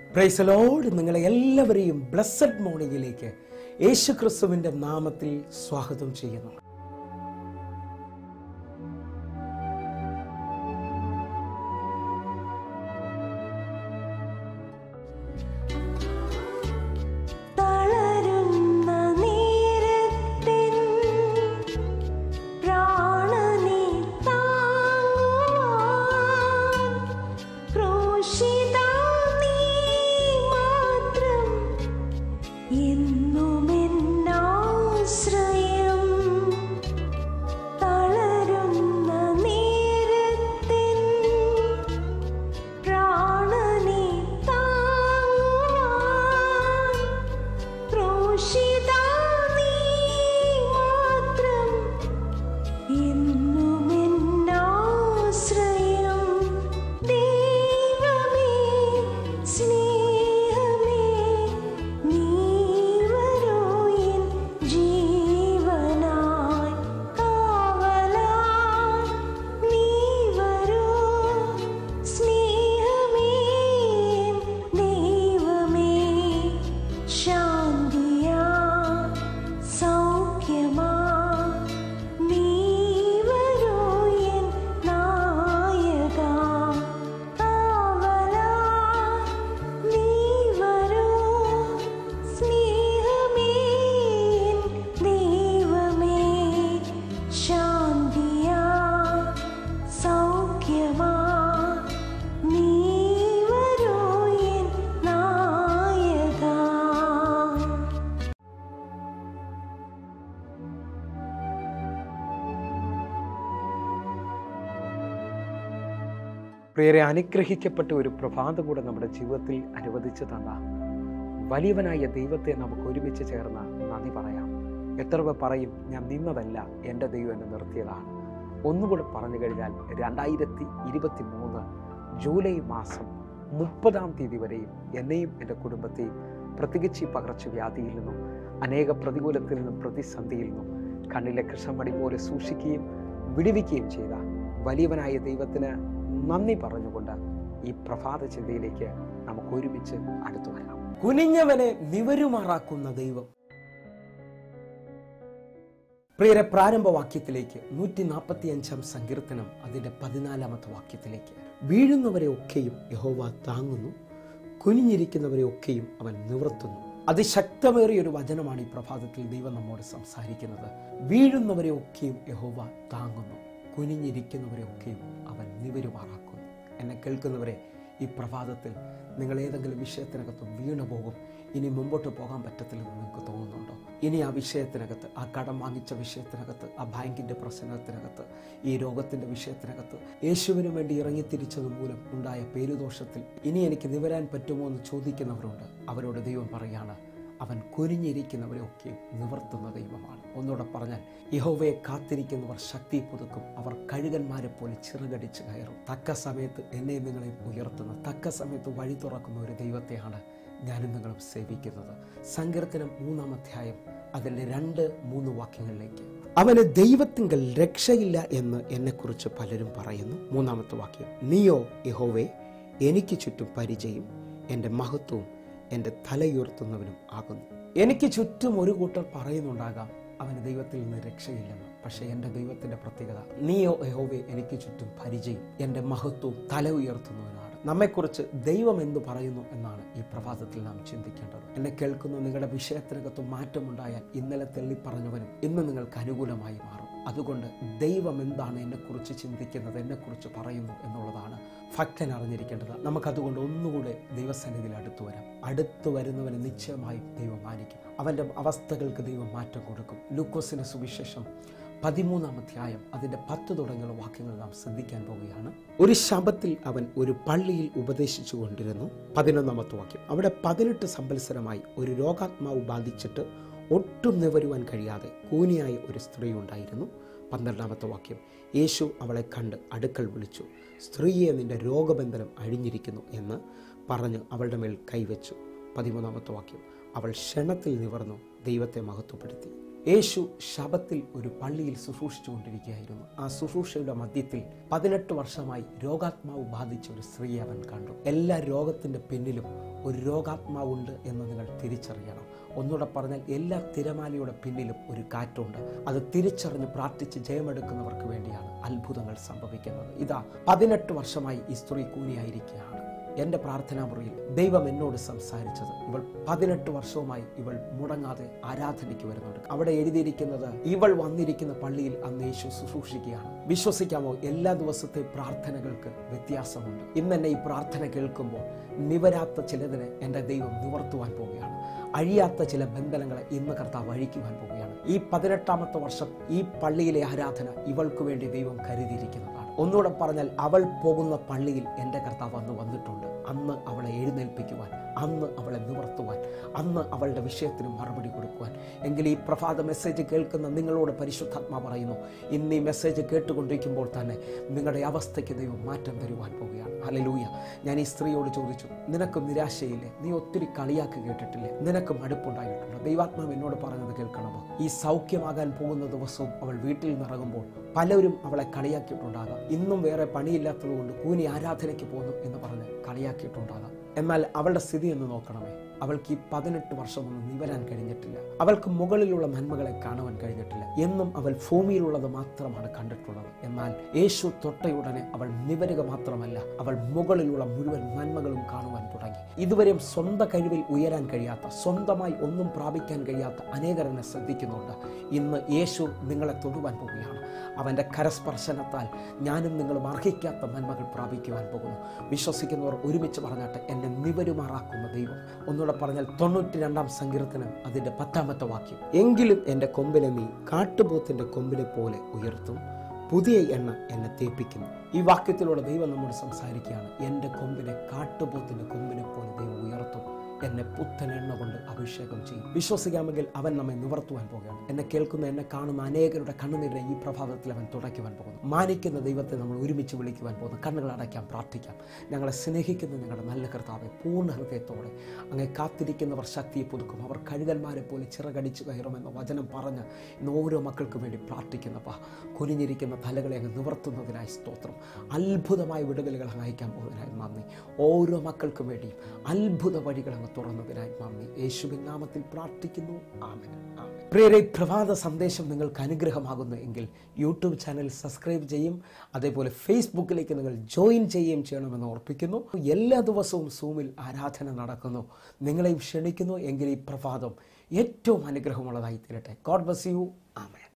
പ്രൈസലോട് നിങ്ങളെ എല്ലാവരെയും ബ്ലസ്സഡ് മോർണിംഗിലേക്ക് യേശു ക്രിസ്തുവിൻ്റെ നാമത്തിൽ സ്വാഗതം ചെയ്യുന്നു തളരുന്ന നേരത്തിൻ പ്രാണനെ താങ്ങുവാൻ ക്രൂശിതാ നീ മാത്രം എന്നുമെന്നാശ്രയം തളരുന്ന നേരത്തിൻ പ്രാണനെ താങ്ങുവാൻ ക്രൂശിതാ നീ മാത്രം എന്നുമെന്നാശ്രയം ദൈവമേ സ്നേഹമേ നീ വരൂ എൻ ജീവനായി കാവലായി നീ വരൂ സ്നേഹമേ ദൈവമേ ശാന്തിയാ സൗഖ്യമാ നീ വരൂ എൻ നായക കാവലാ നീ വരൂ സ്നേഹമേ ദൈവമേ ശാന്തിയാ സൗഖ്യമാ നീ വരൂ എൻ നായക പ്രിയരെ അനുഗ്രഹിക്കപ്പെട്ട ഒരു പ്രഭാത കൂടെ നമ്മുടെ ജീവിതത്തിൽ അനുവദിച്ചു തന്ന വലിയവനായ ദൈവത്തെ നമുക്ക് ഒരുമിച്ച് ചേർന്ന് നന്ദി പറയാം എത്ര പേർ പറയും ഞാൻ നിന്നതല്ല എൻ്റെ ദൈവം എന്നെ നിർത്തിയതാണ് ഒന്നുകൂടെ പറഞ്ഞു കഴിഞ്ഞാൽ രണ്ടായിരത്തി ഇരുപത്തി മൂന്ന് ജൂലൈ മാസം മുപ്പതാം തീയതി വരെയും എന്നെയും എൻ്റെ കുടുംബത്തെയും പ്രത്യേകിച്ച് ഈ പകർച്ചവ്യാധിയിൽ നിന്നും അനേക പ്രതികൂലത്തിൽ നിന്നും പ്രതിസന്ധിയിൽ നിന്നും കണ്ണിലെ കൃഷ്ണമണി പോലെ സൂക്ഷിക്കുകയും വിടുവിക്കുകയും ചെയ്ത വലിയവനായ ദൈവത്തിന് നന്ദി പറഞ്ഞുകൊണ്ട് ഈ പ്രഭാത ചിന്തയിലേക്ക് നമുക്ക് ഒരുമിച്ച് അടുത്തു വരാം കുനിഞ്ഞവനെ നിവരുമാറാക്കുന്ന ദൈവം പ്രിയരെ പ്രാരംഭ വാക്യത്തിലേക്ക് നൂറ്റി നാൽപ്പത്തി അഞ്ചാം സങ്കീർത്തനം അതിൻ്റെ പതിനാലാമത്തെ വാക്യത്തിലേക്ക് വീഴുന്നവരെ ഒക്കെയും യഹോവ താങ്ങുന്നു കുനിഞ്ഞിരിക്കുന്നവരെ ഒക്കെയും അവൻ നിവർത്തുന്നു അതിശക്തമേറിയ ഒരു വചനമാണ് ഈ പ്രഭാതത്തിൽ ദൈവം നമ്മോട് സംസാരിക്കുന്നത് വീഴുന്നവരെ ഒക്കെയും യഹോവ താങ്ങുന്നു കുനിഞ്ഞിരിക്കുന്നവരെ ഒക്കെയും അവൻ നിവരുമാറാക്കുന്നു എന്നെ കേൾക്കുന്നവരെ ഈ പ്രഭാതത്തിൽ നിങ്ങൾ ഏതെങ്കിലും വിഷയത്തിനകത്ത് വീണു പോകും ഇനി മുമ്പോട്ട് പോകാൻ പറ്റത്തില്ലെന്ന് നിങ്ങൾക്ക് തോന്നുന്നുണ്ടോ ഇനി ആ വിഷയത്തിനകത്ത് ആ കടം വാങ്ങിച്ച വിഷയത്തിനകത്ത് ആ ബാങ്കിൻ്റെ പ്രശ്നത്തിനകത്ത് ഈ രോഗത്തിൻ്റെ വിഷയത്തിനകത്ത് യേശുവിന് വേണ്ടി ഇറങ്ങിത്തിരിച്ചത് മൂലം ഉണ്ടായ പേരുദോഷത്തിൽ ഇനി എനിക്ക് നിവരാൻ പറ്റുമോ എന്ന് ചോദിക്കുന്നവരുണ്ട് അവരോട് ദൈവം പറയാണ് അവൻ കുനിഞ്ഞിരിക്കുന്നവരെയൊക്കെയും നിവർത്തുന്ന ദൈവമാണ് ഒന്നുകൂടെ പറഞ്ഞാൽ യഹോവയെ കാത്തിരിക്കുന്നവർ ശക്തി പുതുക്കും അവർ കഴുകന്മാരെ പോലെ ചിറകടിച്ച് കയറും തക്ക സമയത്ത് എന്നെയും നിങ്ങളെയും ഉയർത്തുന്ന തക്ക സമയത്ത് വഴി തുറക്കുന്ന ഒരു ദൈവത്തെയാണ് ഞാനും നിങ്ങളും സേവിക്കുന്നത് സങ്കീർത്തനം മൂന്നാം അധ്യായം അതിൻ്റെ രണ്ട് മൂന്ന് വാക്യങ്ങളിലേക്ക് അവന് ദൈവത്തിങ്കൽ രക്ഷയില്ല എന്ന് എന്നെക്കുറിച്ച് പലരും പറയുന്നു മൂന്നാമത്തെ വാക്യം നീയോ യഹോവേ എനിക്ക് ചുറ്റും പരിചയം എൻ്റെ മഹത്വവും എൻ്റെ തലയുയർത്തുന്നവനും ആകുന്നു എനിക്ക് ചുറ്റും ഒരു കൂട്ടർ പറയുന്നുണ്ടാകാം അവന് ദൈവത്തിൽ നിന്ന് രക്ഷയില്ലെന്ന് പക്ഷേ എൻ്റെ ദൈവത്തിൻ്റെ പ്രത്യേകത നീയോ യഹോവേ എനിക്ക് ചുറ്റും പരിചയം എൻ്റെ മഹത്വവും തല ഉയർത്തുന്നവനാണ് നമ്മെക്കുറിച്ച് ദൈവം എന്ത് പറയുന്നു എന്നാണ് ഈ പ്രഭാതത്തിൽ നാം ചിന്തിക്കേണ്ടത് എന്നെ കേൾക്കുന്ന നിങ്ങളുടെ വിഷയത്തിനകത്ത് മാറ്റമുണ്ടായാൽ ഇന്നലെ തെള്ളി പറഞ്ഞവനും ഇന്ന് നിങ്ങൾക്ക് അനുകൂലമായി മാറും അതുകൊണ്ട് ദൈവം എന്താണ് എന്നെക്കുറിച്ച് ചിന്തിക്കുന്നത് എന്നെക്കുറിച്ച് പറയുന്നു എന്നുള്ളതാണ് ഭക്തൻ അറിഞ്ഞിരിക്കേണ്ടത് നമുക്കതുകൊണ്ട് ഒന്നുകൂടെ ദൈവസന്നിധിയിൽ അടുത്തു വരാം അടുത്തു വരുന്നവനെ നിശ്ചയമായും ദൈവം മാനിക്കും അവൻ്റെ അവസ്ഥകൾക്ക് ദൈവം മാറ്റം കൊടുക്കും ലൂക്കോസിൻ്റെ സുവിശേഷം പതിമൂന്നാം അധ്യായം അതിൻ്റെ പത്ത് തുടങ്ങിയുള്ള വാക്യങ്ങൾ നാം ശ്രദ്ധിക്കാൻ പോവുകയാണ് ഒരു ശബത്തിൽ അവൻ ഒരു പള്ളിയിൽ ഉപദേശിച്ചു കൊണ്ടിരുന്നു പതിനൊന്നാമത്തെ വാക്യം അവിടെ പതിനെട്ട് സംവത്സരമായി ഒരു രോഗാത്മാവ് ബാധിച്ചിട്ട് ഒട്ടും നിവരുവാൻ കഴിയാതെ കൂനിയായ ഒരു സ്ത്രീ ഉണ്ടായിരുന്നു പന്ത്രണ്ടാമത്തെ വാക്യം യേശു അവളെ കണ്ട് അടുക്കൽ വിളിച്ചു സ്ത്രീയെ നിന്റെ രോഗബന്ധനം അഴിഞ്ഞിരിക്കുന്നു എന്ന് പറഞ്ഞ് അവളുടെ മേൽ കൈവച്ചു പതിമൂന്നാമത്തെ വാക്യം അവൾ ക്ഷണത്തിൽ നിവർന്നു ദൈവത്തെ മഹത്വപ്പെടുത്തി യേശു ശബത്തിൽ ഒരു പള്ളിയിൽ ശുശ്രൂഷിച്ചുകൊണ്ടിരിക്കുകയായിരുന്നു ആ ശുശ്രൂഷയുടെ മധ്യത്തിൽ പതിനെട്ട് വർഷമായി രോഗാത്മാവ് ബാധിച്ച ഒരു സ്ത്രീയെ അവൻ കണ്ടു എല്ലാ രോഗത്തിൻ്റെ പിന്നിലും ഒരു രോഗാത്മാവുണ്ട് എന്ന് നിങ്ങൾ തിരിച്ചറിയണം ഒന്നുകൂടെ പറഞ്ഞാൽ എല്ലാ തിരമാലയുടെ പിന്നിലും ഒരു കാറ്റുണ്ട് അത് തിരിച്ചറിഞ്ഞ് പ്രാർത്ഥിച്ച് ജയമെടുക്കുന്നവർക്ക് വേണ്ടിയാണ് അത്ഭുതങ്ങൾ സംഭവിക്കുന്നത് ഇതാ പതിനെട്ട് വർഷമായി ഈ സ്ത്രീ കൂനിയായിരിക്കുകയാണ് എൻ്റെ പ്രാർത്ഥനാ മുറിയിൽ ദൈവം എന്നോട് സംസാരിച്ചത് ഇവൾ പതിനെട്ട് വർഷവുമായി ഇവൾ മുടങ്ങാതെ ആരാധനയ്ക്ക് വരുന്നുണ്ട് അവിടെ എഴുതിയിരിക്കുന്നത് ഇവൾ വന്നിരിക്കുന്ന പള്ളിയിൽ അന്ന് യേശു ശുശ്രൂഷിക്കുകയാണ് വിശ്വസിക്കാമോ എല്ലാ ദിവസത്തെ പ്രാർത്ഥനകൾക്ക് വ്യത്യാസമുണ്ട് ഇന്ന് എന്നെ ഈ പ്രാർത്ഥന കേൾക്കുമ്പോൾ നിവരാത്ത ചിലതിനെ എൻ്റെ ദൈവം നിവർത്തുവാൻ പോവുകയാണ് അഴിയാത്ത ചില ബന്ധനങ്ങളെ ഇന്ന് കർത്താവ് അഴിക്കുവാൻ പോവുകയാണ് ഈ പതിനെട്ടാമത്തെ വർഷം ഈ പള്ളിയിലെ ആരാധന ഇവൾക്ക് വേണ്ടി ദൈവം കരുതിയിരിക്കുന്നതാണ് ഒന്നുകൂടെ പറഞ്ഞാൽ അവൾ പോകുന്ന പള്ളിയിൽ എൻ്റെ കർത്താവ് അന്ന് വന്നിട്ടുണ്ട് അന്ന് അവളെ എഴുന്നേൽപ്പിക്കുവാൻ അന്ന് അവളെ നിവർത്തുവാൻ അന്ന് അവളുടെ വിഷയത്തിന് മറുപടി കൊടുക്കുവാൻ എങ്കിൽ ഈ പ്രഭാത മെസ്സേജ് കേൾക്കുന്ന നിങ്ങളോട് പരിശുദ്ധാത്മ പറയുന്നു ഇന്ന് ഈ മെസ്സേജ് കേട്ടുകൊണ്ടിരിക്കുമ്പോൾ തന്നെ നിങ്ങളുടെ അവസ്ഥയ്ക്ക് ദൈവം മാറ്റം വരുവാൻ പോവുകയാണ് ഹലലൂയ ഞാൻ ഈ സ്ത്രീയോട് ചോദിച്ചു നിനക്കും നിരാശയില്ലേ നീ ഒത്തിരി കളിയാക്കി കേട്ടിട്ടില്ലേ നിനക്ക് മടുപ്പുണ്ടായിട്ടുണ്ട് ദൈവാത്മാവ് എന്നോട് പറഞ്ഞത് കേൾക്കണമോ ഈ സൗഖ്യമാകാൻ പോകുന്ന ദിവസവും അവൾ വീട്ടിൽ നിന്നിറങ്ങുമ്പോൾ പലരും അവളെ കളിയാക്കിയിട്ടുണ്ടാകാം ഇന്നും വേറെ പണിയില്ലാത്തത് കൊണ്ട് കൂനി ആരാധനയ്ക്ക് പോകുന്നു എന്ന് പറഞ്ഞ് കളിയാക്കിയിട്ടുണ്ടാകാം എന്നാൽ അവളുടെ സ്ഥിതി എന്ന് നോക്കണമേ അവൾക്ക് ഈ പതിനെട്ട് വർഷമൊന്നും നിവരാൻ കഴിഞ്ഞിട്ടില്ല അവൾക്ക് മുകളിലുള്ള നന്മകളെ കാണുവാൻ കഴിഞ്ഞിട്ടില്ല എന്നും അവൾ ഭൂമിയിലുള്ളത് മാത്രമാണ് കണ്ടിട്ടുള്ളത് എന്നാൽ യേശു തൊട്ടയുടനെ അവൾ നിവരുക മാത്രമല്ല അവൾ മുകളിലുള്ള മുഴുവൻ നന്മകളും കാണുവാൻ തുടങ്ങി ഇതുവരെയും സ്വന്തം കഴിവിൽ ഉയരാൻ കഴിയാത്ത സ്വന്തമായി ഒന്നും പ്രാപിക്കാൻ കഴിയാത്ത അനേകരെന്നെ ശ്രദ്ധിക്കുന്നുണ്ട് ഇന്ന് യേശു നിങ്ങളെ തൊടുവാൻ പോവുകയാണ് അവൻ്റെ കരസ്പർശനത്താൽ ഞാനും നിങ്ങളും അർഹിക്കാത്ത നന്മകൾ പ്രാപിക്കുവാൻ പോകുന്നു വിശ്വസിക്കുന്നവർ ഒരുമിച്ച് പറഞ്ഞാട്ടെ എന്നെ നിവരുമാറാക്കുന്ന ദൈവം ഒന്നുകൂടെ പറഞ്ഞാൽ തൊണ്ണൂറ്റി രണ്ടാം സങ്കീർത്തനം അതിൻ്റെ പത്താമത്തെ വാക്യം എങ്കിലും എൻ്റെ കൊമ്പിനെ നീ കാട്ടുപോത്തിൻ്റെ കൊമ്പിനെ പോലെ ഉയർത്തും പുതിയ എണ്ണ എന്നെ തേപ്പിക്കുന്നു ഈ വാക്യത്തിലൂടെ ദൈവം നമ്മോട് സംസാരിക്കുകയാണ് എൻ്റെ കൊമ്പിനെ കാട്ടുപോത്തിൻ്റെ കൊമ്പിനെ പോലെ ദൈവം ഉയർത്തും എന്നെ പുത്തൻ എണ്ണ കൊണ്ട് അഭിഷേകം ചെയ്യും വിശ്വസിക്കാമെങ്കിൽ അവൻ നമ്മെ നിവർത്തുവാൻ പോകുകയാണ് എന്നെ കേൾക്കുന്ന എന്നെ കാണുന്ന അനേകരുടെ കണ്ണുനീരിനെ ഈ പ്രഭാതത്തിൽ അവൻ തുടയ്ക്കുവാൻ പോകുന്നു മാനിക്കുന്ന ദൈവത്തെ നമ്മൾ ഒരുമിച്ച് വിളിക്കുവാൻ പോകുന്നു കണ്ണുകൾ അടയ്ക്കാം പ്രാർത്ഥിക്കാം ഞങ്ങളെ സ്നേഹിക്കുന്ന ഞങ്ങളുടെ നല്ല കർത്താവെ പൂർണ്ണ ഹൃദയത്തോടെ അങ്ങേ കാത്തിരിക്കുന്നവർ ശക്തിയെ പുതുക്കും അവർ കഴുകന്മാരെ പോലെ ചിറകടിച്ചു കയറുമെന്ന വചനം പറഞ്ഞ് ഇന്ന് ഓരോ മക്കൾക്കും വേണ്ടി പ്രാർത്ഥിക്കുന്നപ്പാ കുനിഞ്ഞിരിക്കുന്ന തലകളെ അങ്ങ് നിവർത്തുന്നതിനായി സ്തോത്രം അത്ഭുതമായ വിടുതലുകൾ അങ്ങ് അയക്കാൻ പോകുന്നതിനായി നന്ദി ഓരോ മക്കൾക്കും വേണ്ടിയും അത്ഭുത വഴികൾ അങ്ങ് തുറന്നതിനായി നന്ദി യേശുവിൻ നാമത്തിൽ പ്രാർത്ഥിക്കുന്നു ആമൻ ആമൻ പ്രിയരെ ഈ പ്രഭാത സന്ദേശം നിങ്ങൾക്ക് അനുഗ്രഹമാകുന്നു എങ്കിൽ യൂട്യൂബ് ചാനൽ സബ്സ്ക്രൈബ് ചെയ്യും അതേപോലെ ഫേസ്ബുക്കിലേക്ക് നിങ്ങൾ ജോയിൻ ചെയ്യുകയും ചെയ്യണമെന്ന് ഓർപ്പിക്കുന്നു എല്ലാ ദിവസവും സൂമിൽ ആരാധന നടക്കുന്നു നിങ്ങളെയും ക്ഷണിക്കുന്നു എങ്കിൽ ഈ പ്രഭാതം ഏറ്റവും അനുഗ്രഹമുള്ളതായി തീരട്ടെ ഗോഡ് ബസ് യു ആമേൻ